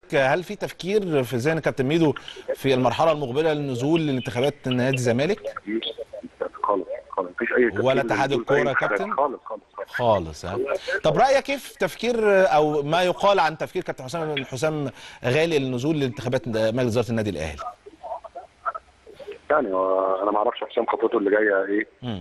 هل في تفكير في ذهن كابتن ميدو في المرحله المقبله للنزول لانتخابات نادي الزمالك خالص خالص مفيش اي تفكير ولا اتحاد للنزول في أي الكورة يا انتخابات. كابتن؟ خالص خالص خالص خالص ها طب رايك كيف تفكير او ما يقال عن تفكير كابتن حسام حسام غالي للنزول لانتخابات مجلس اداره النادي الاهلي يعني هو انا ما اعرفش حسام خطوته اللي جايه ايه مم.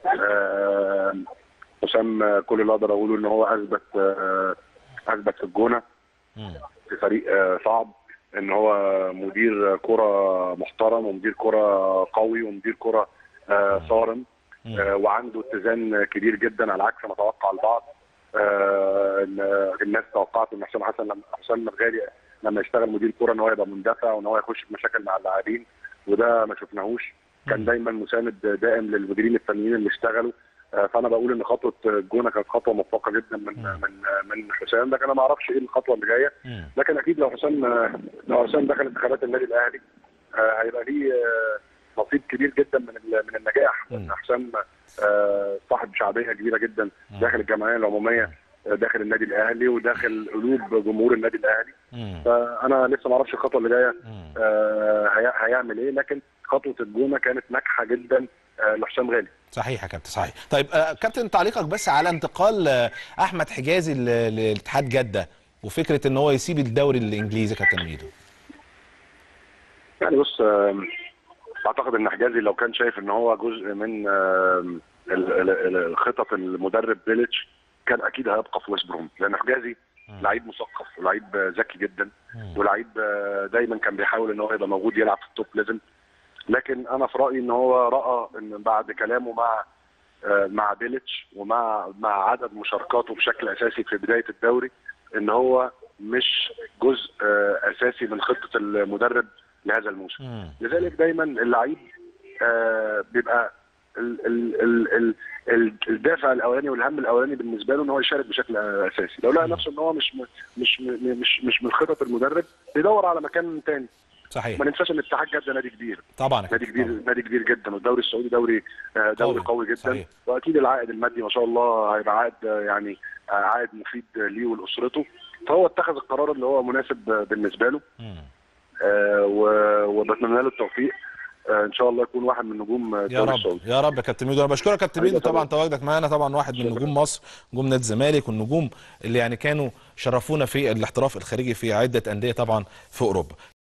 آه، حسام آه، كل اللي اقدر اقوله ان هو اثبت آه، اثبت في الجونه مم. في فريق آه، صعب ان هو مدير كره محترم ومدير كره قوي ومدير كره آه، صارم مم. آه، وعنده اتزان كبير جدا على عكس ما توقع البعض آه، إن الناس توقعت ان حسام حسن لما حسام مرغالي لما يشتغل مدير كوره ان هو يبقى مندفع وان هو يخش في مشاكل مع اللاعبين وده ما شفناهوش كان مم. دايما مساند دائم للمديرين الفنيين اللي اشتغلوا آه، فانا بقول ان خطوه الجونه كانت خطوه موفقه جدا من مم. من من حسام لكن انا ما اعرفش ايه الخطوه اللي جايه مم. لكن اكيد لو حسام لو حسام دخل انتخابات النادي الاهلي آه، هيبقى ليه آه، نصيب كبير جدا من ال- من النجاح مم. لان حسام آه، صاحب شعبيه كبيره جدا مم. داخل الجمعيه العموميه آه، داخل النادي الاهلي وداخل قلوب جمهور النادي الاهلي مم. فانا لسه ما اعرفش الخطوه اللي جايه مم. آه، هي- هيعمل ايه لكن خطوه الجونه كانت ناجحه جدا آه، لحسام غالي صحيح يا كابتن صحيح طيب آه، كابتن تعليقك بس على انتقال آه، احمد حجازي ل- لاتحاد جده وفكره ان هو يسيب الدوري الانجليزي يا كابتن ميدو يعني بص آم، اعتقد ان حجازي لو كان شايف ان هو جزء من آم، ال- ال- ال- الخطط المدرب بيليتش كان اكيد هيبقى في ويست بروم لان حجازي مم. لعيب مثقف ولعيب ذكي جدا مم. ولعيب آه، دايما كان بيحاول ان هو يبقى موجود يلعب في التوب ليفل لكن انا في رايي ان هو راى ان بعد كلامه مع آه، مع بيليتش ومع مع عدد مشاركاته بشكل اساسي في بدايه الدوري ان هو مش جزء آه، اساسي من خطه المدرب لهذا الموسم مم. لذلك دايما اللعيب آه، بيبقى ال ال ال ال ال الدافع الاولاني والهم الاولاني بالنسبه له ان هو يشارك بشكل آه، اساسي لو لقى نفسه ان هو مش م- مش م- مش مش من خطط المدرب بيدور على مكان تاني صحيح ما ننساش ان اتحاد جده نادي كبير طبعا يا نادي كابتن، كبير طبعاً. نادي كبير جدا والدوري السعودي دوري آه، دوري قوي. قوي جدا صحيح. واكيد العائد المادي ما شاء الله هيبقى عائد آه، يعني آه، عائد مفيد ليه ولاسرته فهو اتخذ القرار اللي هو مناسب آه، بالنسبه له مم. آه، و- وبتمنى له التوفيق آه، ان شاء الله يكون واحد من نجوم يا الدوري رب السعودي يا رب يا كابتن ميدو انا بشكرك يا كابتن حبيبي ميدو طبعا طبعاً. تواجدك معانا طبعا واحد من شكراً. نجوم مصر نجوم نادي الزمالك والنجوم اللي يعني كانوا شرفونا في الاحتراف الخارجي في عده انديه طبعا في اوروبا